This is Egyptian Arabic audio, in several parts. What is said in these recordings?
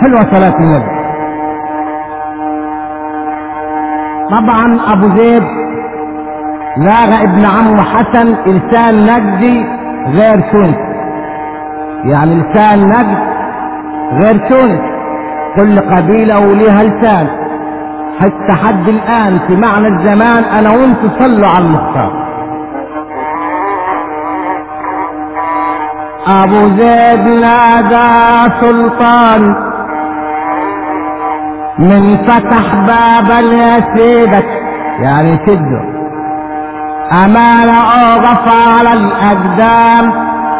حلوة صلاة النبي طبعا ابو زيد لاغى ابن عمه حسن لسان نجدي غير تونس يعني لسان نجد غير تونس كل قبيلة وليها لسان حتى حد الآن في معنى الزمان أنا وأنت صلوا على المختار أبو زيد نادى سلطان من فتح بابا يسيدك يعني سده أمانة أوقف على الأقدام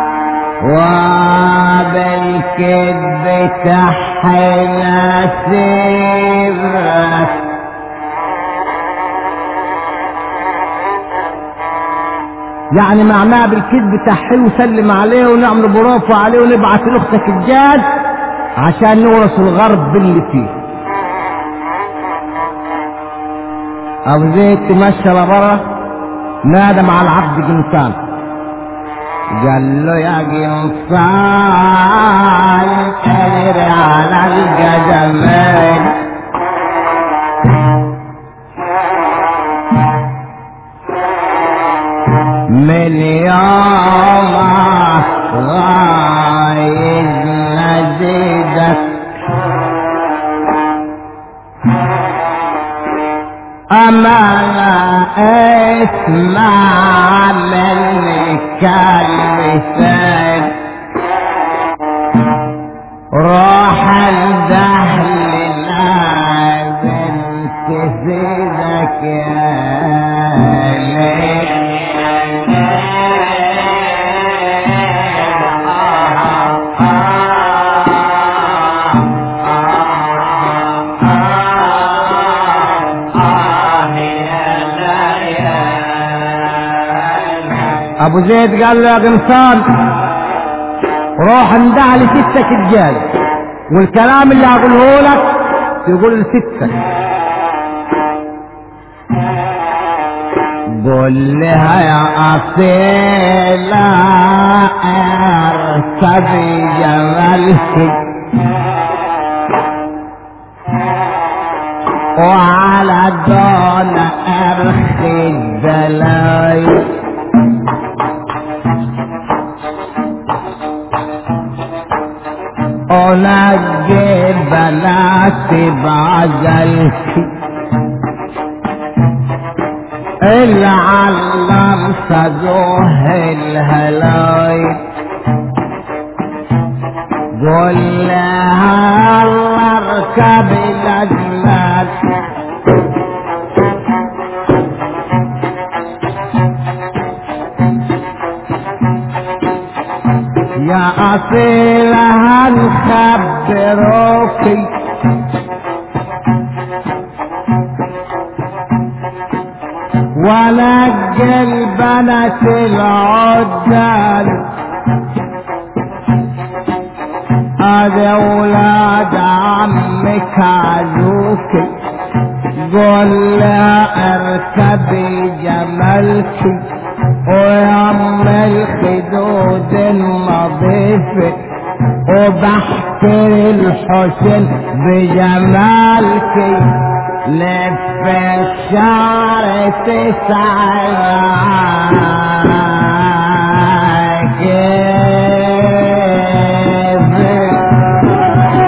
وبالكذب تحي نسيبك يعني معناه بالكذب تحيه وسلم عليه ونعمل بروفه عليه ونبعث لاختك الجاد عشان نورث الغرب باللي فيه ابو زيد تمشى لبره نادى مع العبد قنصان قال له يا قنصان ادري على القدمين من يوم غايز نزيدك أما اسمع مني كلمتين روح الدهل لازم تزيدك يا ابو زيد قال له يا قمصان روح اندع لستك الجاي والكلام اللي هقوله لك تقول لستك قول لها يا أصيلة ارتبي جمالك وعلى دون ارخي الدلايل ونجي بناتي بعجلتي العلم صدوه الهلايل قول لها الله اركب الاجمال يا أصيلة هنخبروكي ونجي البنات العدال هذا اولاد عمك عزوكي قول لها اركبي جمالك ويم الخدود النظيفة وبحكر الحسن بجمالك لف الشعر تسعى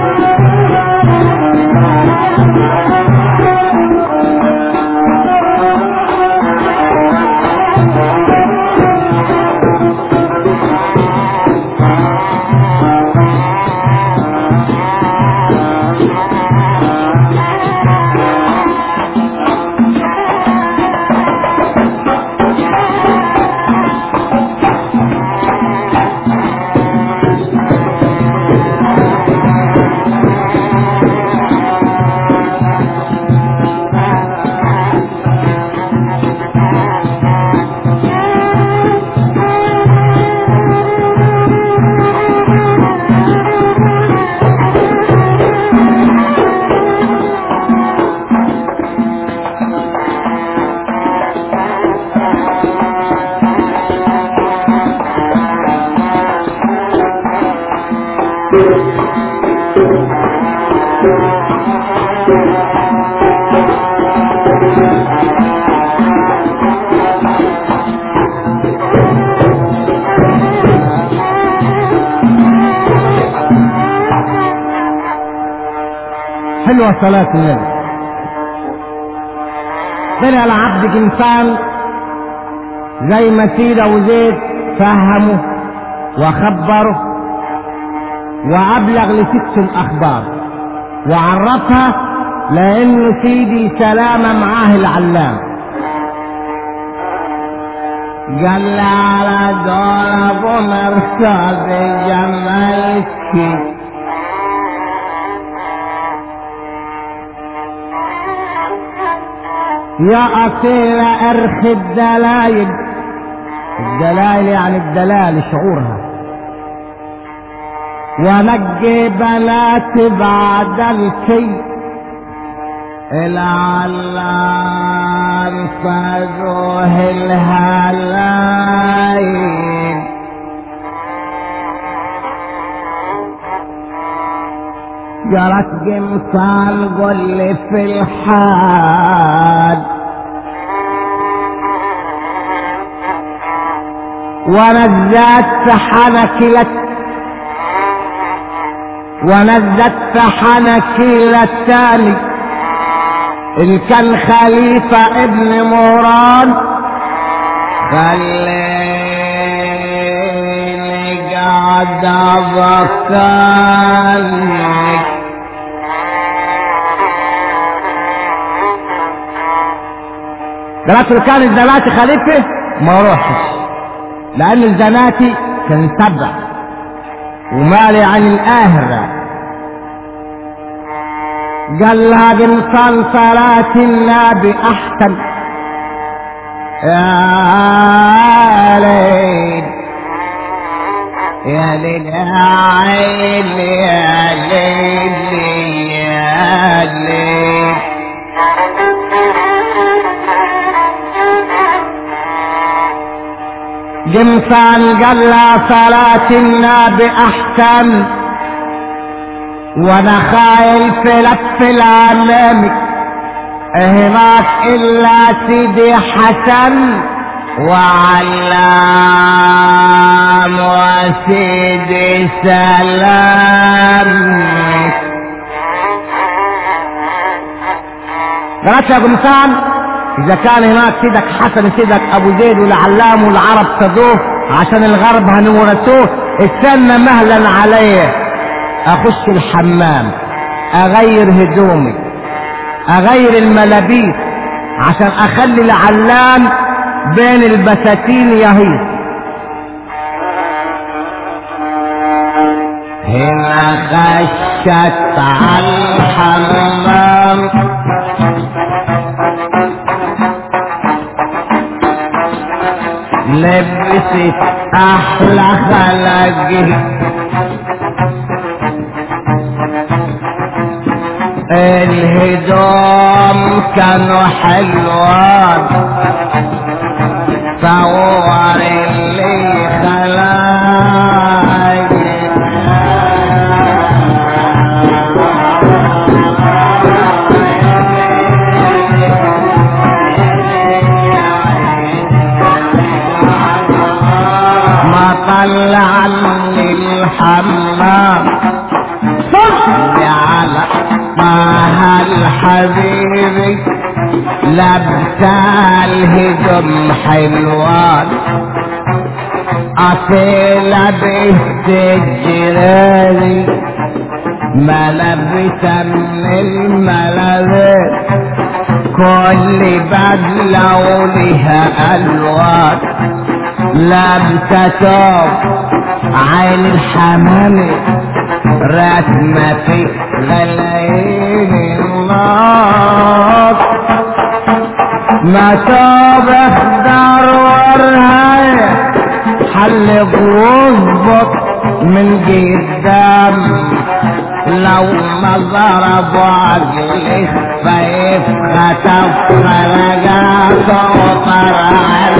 حلوة صلاة النبي طلع العبد جنسان زي ما سيدة وزيد فهمه وخبره وأبلغ لست الأخبار وعرفها لأن سيدي سلامة معاه العلام قال على دور أبو مرصاد جمالك يا أصيل أرخ الدلايل الدلايل يعني الدلال شعورها ونجي بنات بعد الكي العلام فزوه الهلايل جرت جمصان قل في الحال ونزلت حنك لك ونزلت حنك للتالي إن كان خليفة ابن موران خليني قاعد أفكرك دلوقتي كان الزناتي خليفة ما روحش لأن الزناتي كان سبع ومالي عن الآهرة قال لها بنصان صلاة النبي أحسن يا ليل يا ليل يا عين يا ليل يا ليل جمسان قال لا صلاة النبي أحسن وانا خايل في لف العالم هناك الا سيدي حسن وعلام وسيدي سلام قالت يا قمصان اذا كان هناك سيدك حسن سيدك ابو زيد والعلام والعرب صدوه عشان الغرب هنورثوه استنى مهلا عليه اخش الحمام اغير هدومي اغير الملابيس عشان اخلي العلام بين البساتين يهيص هنا خشت على الحمام لبست احلى خلاقي الهدوم كانوا حلوان صور اللي خلاقي ما طلعني الحمام صلي على طه الحبيبي لابسه الهدوم حلوان أصيلة بنت الجيراني ملبسة من الملابس كل بدلة ولها ألوان لابسة توب عين الحمام رسمة في غلايين النار ما توب اخضر ورهاية حلق واظبط من قدام لو ما ضربوا عقلي فيف خطف خلقات وطر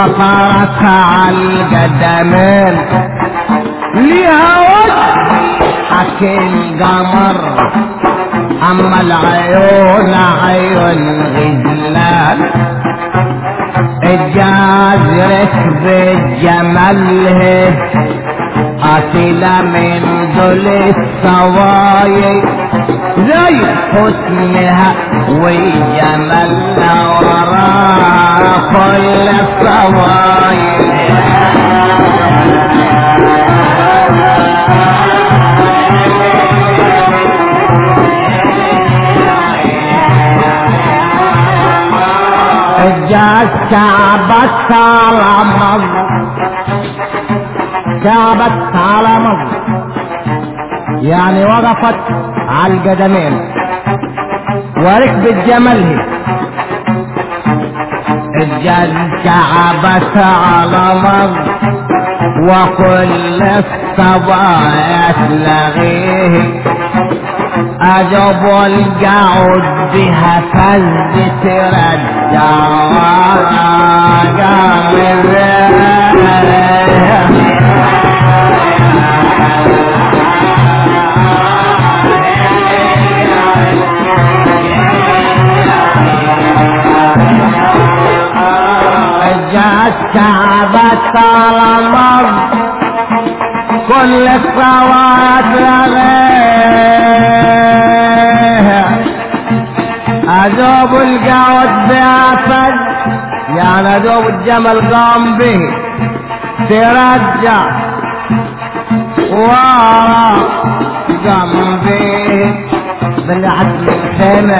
وصارت على القدمين ليها وجه حكي القمر اما العيون عيون غزلان الجاز ركب الجمل قاتلة من دول الصوايا زي حسنها وجمالها وراء كل الصوايا الجاز كعبت على مصر كعبت على مصر يعني وقفت على القدمين وركبت جملها الجاز كعبت على مصر وكل الصبايا تلاغيه أجب القعود بها فز ترجع قام جات كعبة على مر كل الصوات لغيها أذوب القعود بأفد يعني أذوب الجمل قام به ترجع ورا قام به بالعدل الخيمة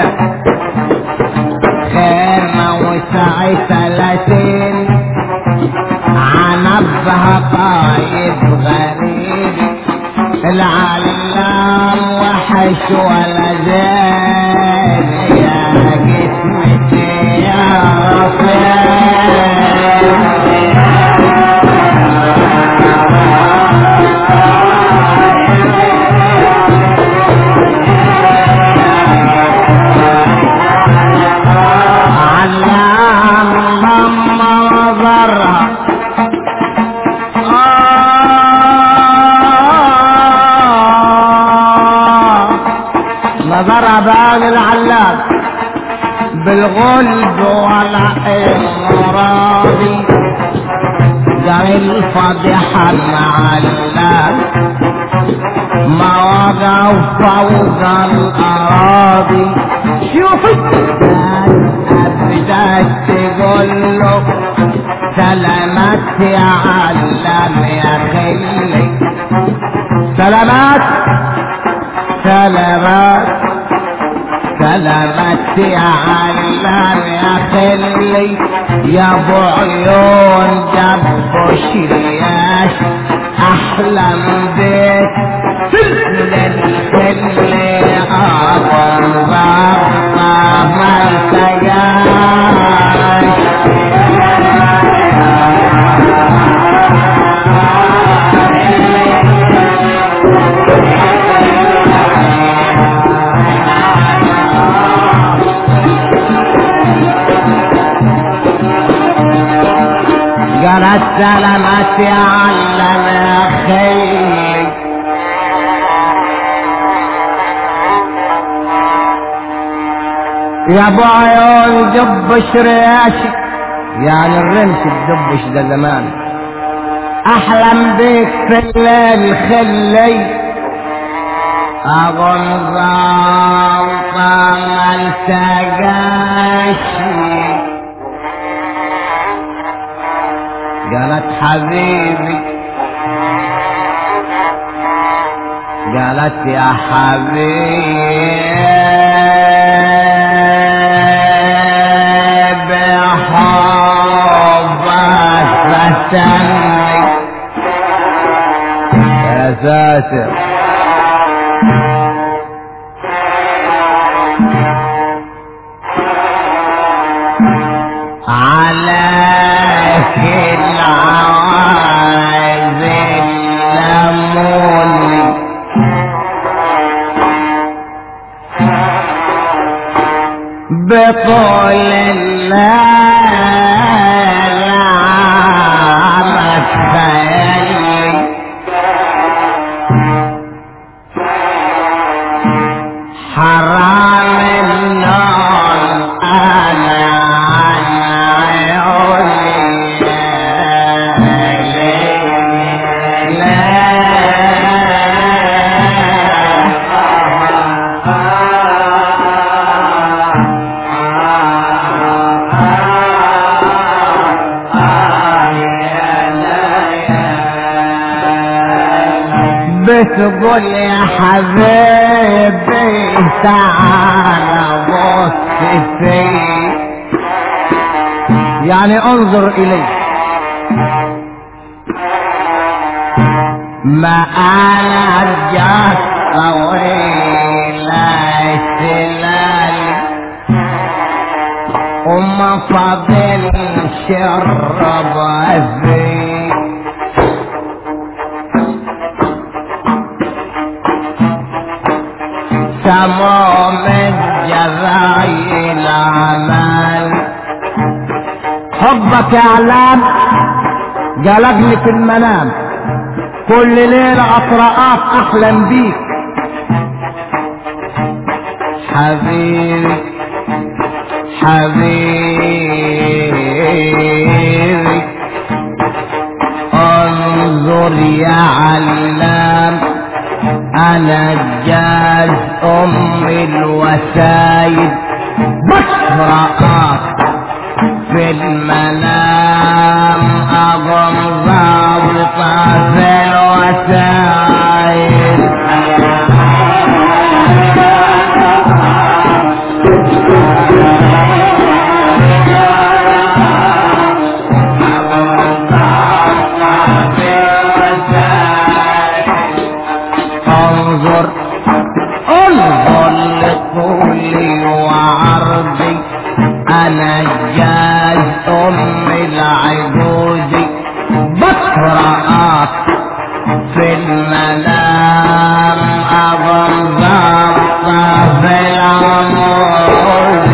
خيمة وسعي ثلاثين عنبها طايب غريب العلام وحش ولا زين يا جسمتي يا علام لما نظرها آه نظرها بعد العلام بالغلب ولا راضي جاي الفضيحة المعلم ما وقف فوق الأراضي شوفي بدأت تقول له سلامات يا علام يا خلي سلامات سلامات سلامات يا علام يا خلي يا ابو عيون جنب شرياش احلم بك سلسلة الخلي ابو ضربة ما سجاش قالت سلامات يا علم يا خيلي يا ابو عيون دبش رياشي يعني الرمش الدبش ده زمان احلم بيك في الليل خلي اظن ضابطة التقاشي قالت حبيبي قالت يا حبيبي حبك فتني يا ساتر عليك العوايز اللموني بطول الليل تقول يا حبيبي تعال بص في يعني انظر الي ما انا رجعت طويل سلالي وما فضل شرب الزيت سموم الجزايل عمل حبك يا علام جلجني في المنام كل ليلة أطرقات أحلم بيك حبيبي حبيبي انظر يا علام انا الجاز ام الوسايد بشرقات في المنام اظن ضابطة في الوسايد انظر انظر لطولي وعرضي انا الجاز ام العجوز بقرأت في المنام اظن ضبطة في العمود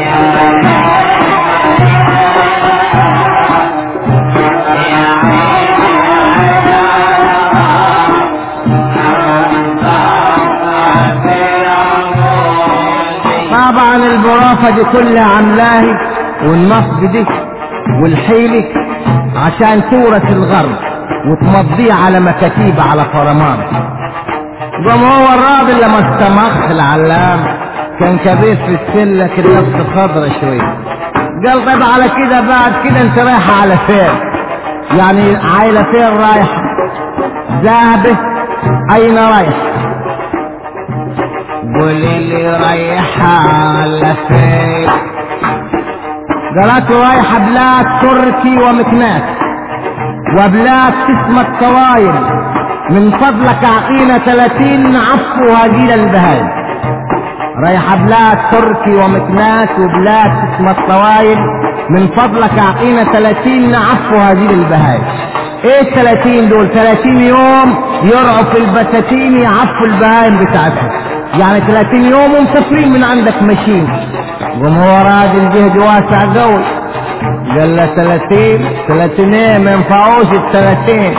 طبعا البرافة دي كلها عاملاها والنصب دي والحيلة عشان تورث الغرب وتمضيه على مكاتيب على فرمان قام هو الراجل لما استمخ العلام كان كبير في السلة كده نفس خضرة شوية قال طيب على كده بعد كده انت رايحة على فين يعني عايلة فين رايحة ذهبت اين رايحة قولي لي رايحة على فين قالت له رايحة بلاد تركي ومكناس وبلاد تسمى الطوايل من فضلك اعطينا 30 عفو هذه البهايم رايحة بلاد تركي ومكناس وبلاد تسمى الطوايل من فضلك اعطينا 30 عفو هذه البهايم ايه ال 30 دول 30 يوم يرعوا في البساتين يعفوا البهايم بتاعتهم يعني 30 يوم ومسافرين من عندك ماشيين قام هو راجل جهد واسع قوي قال له 30 30 ايه ما ينفعوش ال 30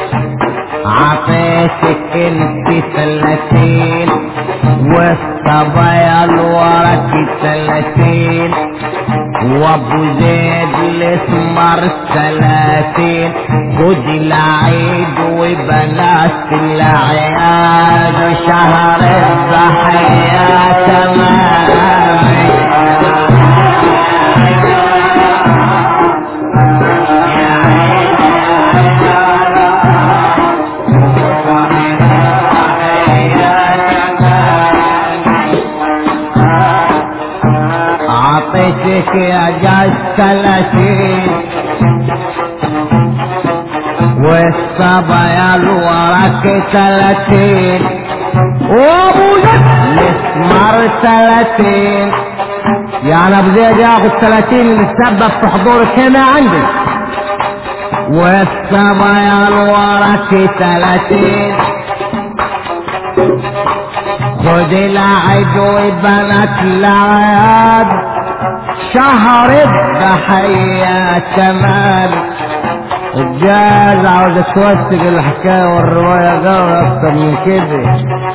عطيتك انت 30 والصبايا الورك 30 وابو زيد الاسمر ثلاثين خد العيد وبلاش العياد شهر الضحية تمام عطيتك يا جاز ثلاثين والصبايا الورك ثلاثين وابو زيد الاسمر ثلاثين يعني ابو زيد ياخد ثلاثين اللي تسبب في حضورك هنا عندي والصبايا الورك ثلاثين خد العيد وبنات العياد شهر الضحية تمام الجاز عاوز توثق الحكاية والرواية قوي اكتر من كده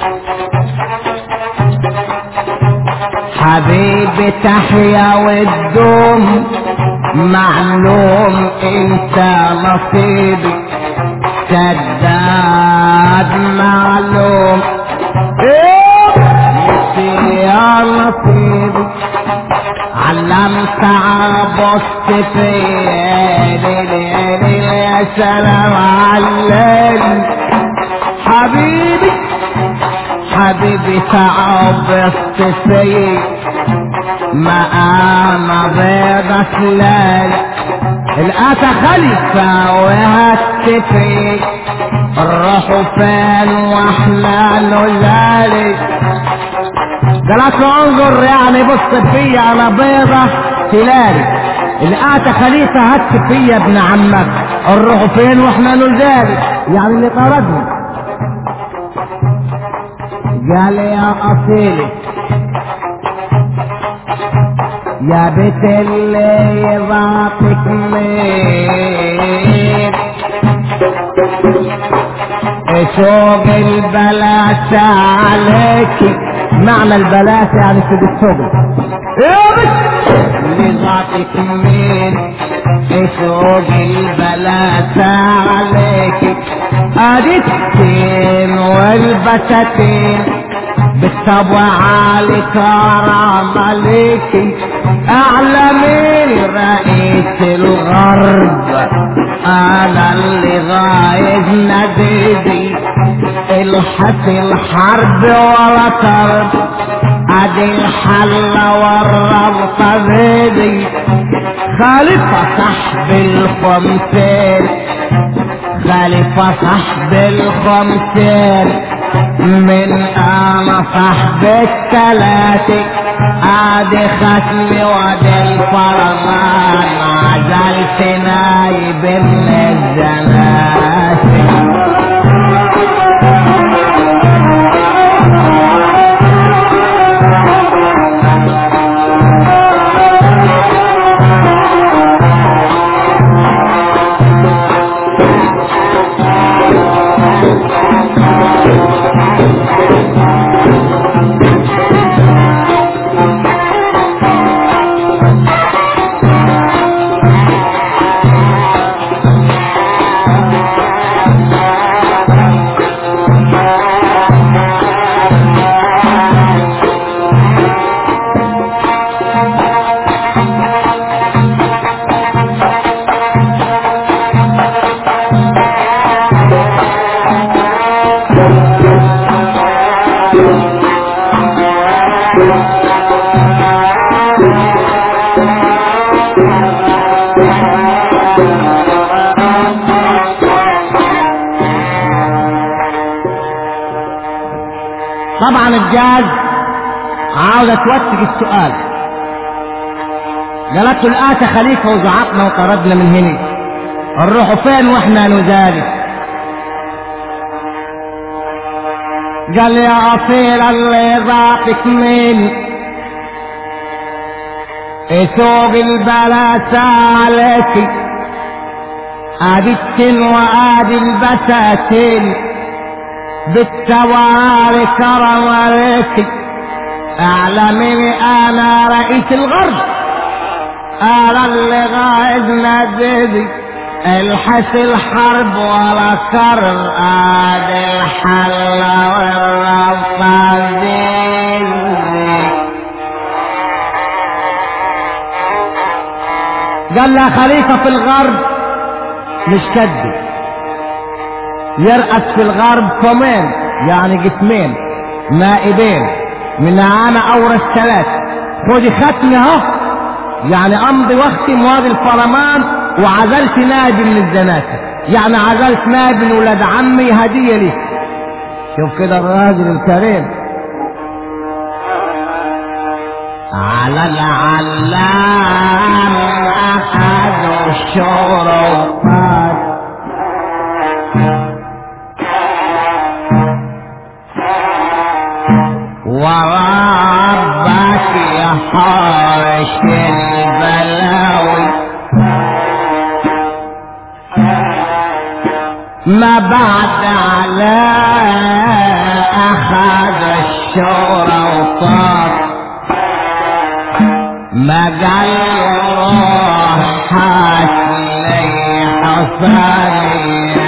حبيبي تحيا والدوم معلوم انت نصيبي سداد معلوم ايه يا نصيبي علمت عبصت في يا سلام علم حبيبي حبيبي تعب الصفي مقام بيضة سلال الآتا خليفة وهالتفي الروح فين واحنا نزالي قالت له انظر يعني بص فيا انا بيضة تلالي الآتا خليفة هات فيا ابن عمك الروح فين واحنا نزالي يعني اللي طردني قال يا اصيلي يا بيت اللي يضاطك مين شوق البلاس عليك معنى البلاس يعني في الشغل يا بيت اللي ضاطك مين شوق البلاس عليك ادي التين والبساتين بالطبع عالي كرم عليكي اعلى من رئيس الغرب انا اللي غايب نديدي الحس الحرب ولا طرب ادي الحلة والربطة بيدي خليفة صاحب الخمسين خليفة صاحب الخمسين من انا صاحب الثلاثة ادي ختمي وادي الفرمان عزلت نايب من الزناتي طبعا الجاز عاوزة توثق السؤال قالت له الآتى خليفة وزعقنا وطردنا من هنا الروح فين واحنا نزالي قال يا أصيل اللي ضاقك مين سوق البلاس عليك ادي التن وادي البساتين بالتواري كرم عليك اعلمني انا رئيس الغرب انا اللي غايد نادي الحس الحرب ولا كرم ادي الحلة والرفازين قال لها خليفة في الغرب مش كدي يرأس في الغرب قومين يعني جسمين نائبين من عام اورث ثلاث خدي ختمي اهو يعني امضي وقتي مواد الفرمان وعزلت نادي من الزناتة يعني عزلت نادي من ولاد عمي هدية لي شوف كده الراجل الكريم على العلام أخذوا الشرطات وربك يا حارش البلاوي ما بعد على أخذ الشرطات ما قال روح حاسلي حصاني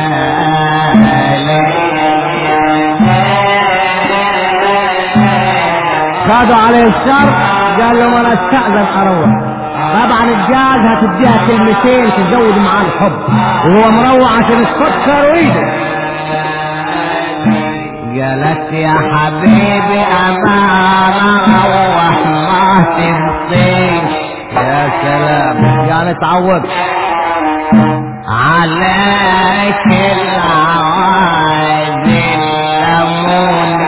خدوا عليه الشر قال لهم انا استأذن اروح طبعا الجاز هتديها كلمتين تزود معاه الحب وهو مروع عشان تفكر ويده قالت يا حبيبي أمانة روح ما تنسيش يا سلام يعني تعود عليك العوايد الليمون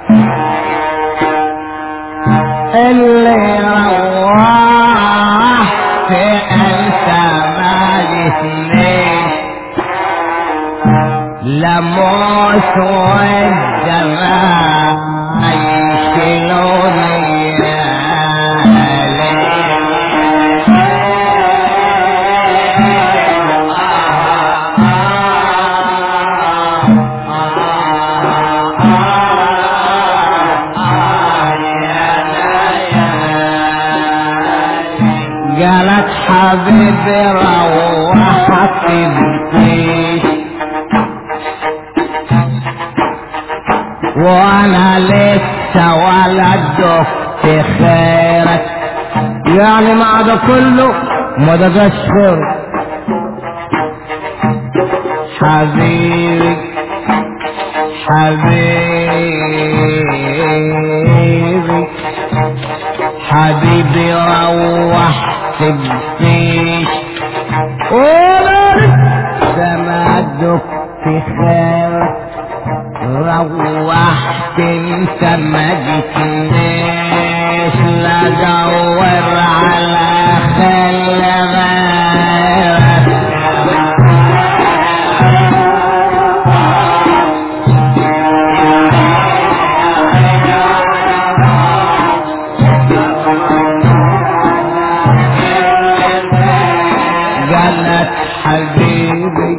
اللي روحت انت ما جسميش لموت والجمال يشيلوني يا قالت حبيبي روحت بكيش وانا لسه ولد في خيرك يعني مع ده كله ما دقاش خيرك حبيبي حبيبي حبيبي روحت بفيش وانا لسه ما دقت خيرك روحت انت ما جيتنيش لا دور على خل غيرك قالت حبيبي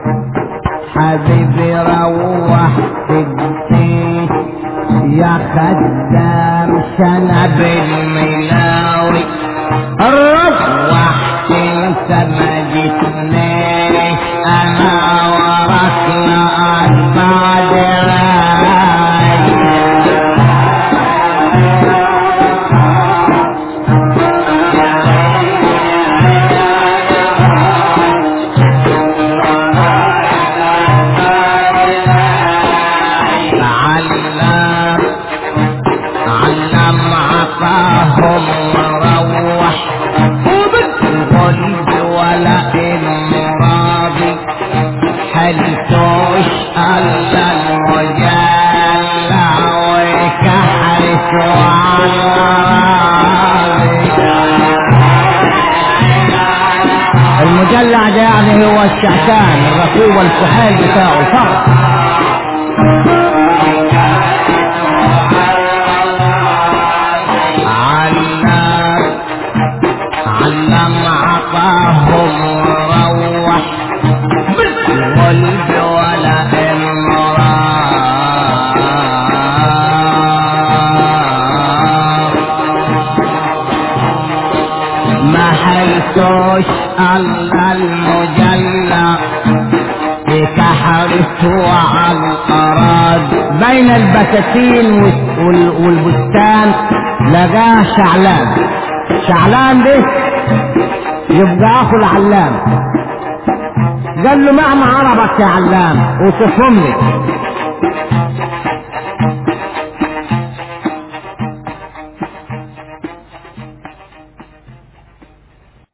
حبيبي روحت بيت يا خدام شنب الملاوي روحت انت ما جيتنيش انا وراك لا اتبع دراي علم علم عطاهم روح وبالقلب ولا راضي هل تسأل المجال وكحرت المجلع ده يعني هو الشعشان الرقيب والكحال بتاعه فقط علم علم عطاهم روح بالقلب ولا امرار ما حيثوش الا المجلى كحرته على الأراض بين البساتين وال- وال- والبستان لقاه شعلان شعلان ده يبقى اخو العلام قال له معنى عربك يا علام وصفهم لي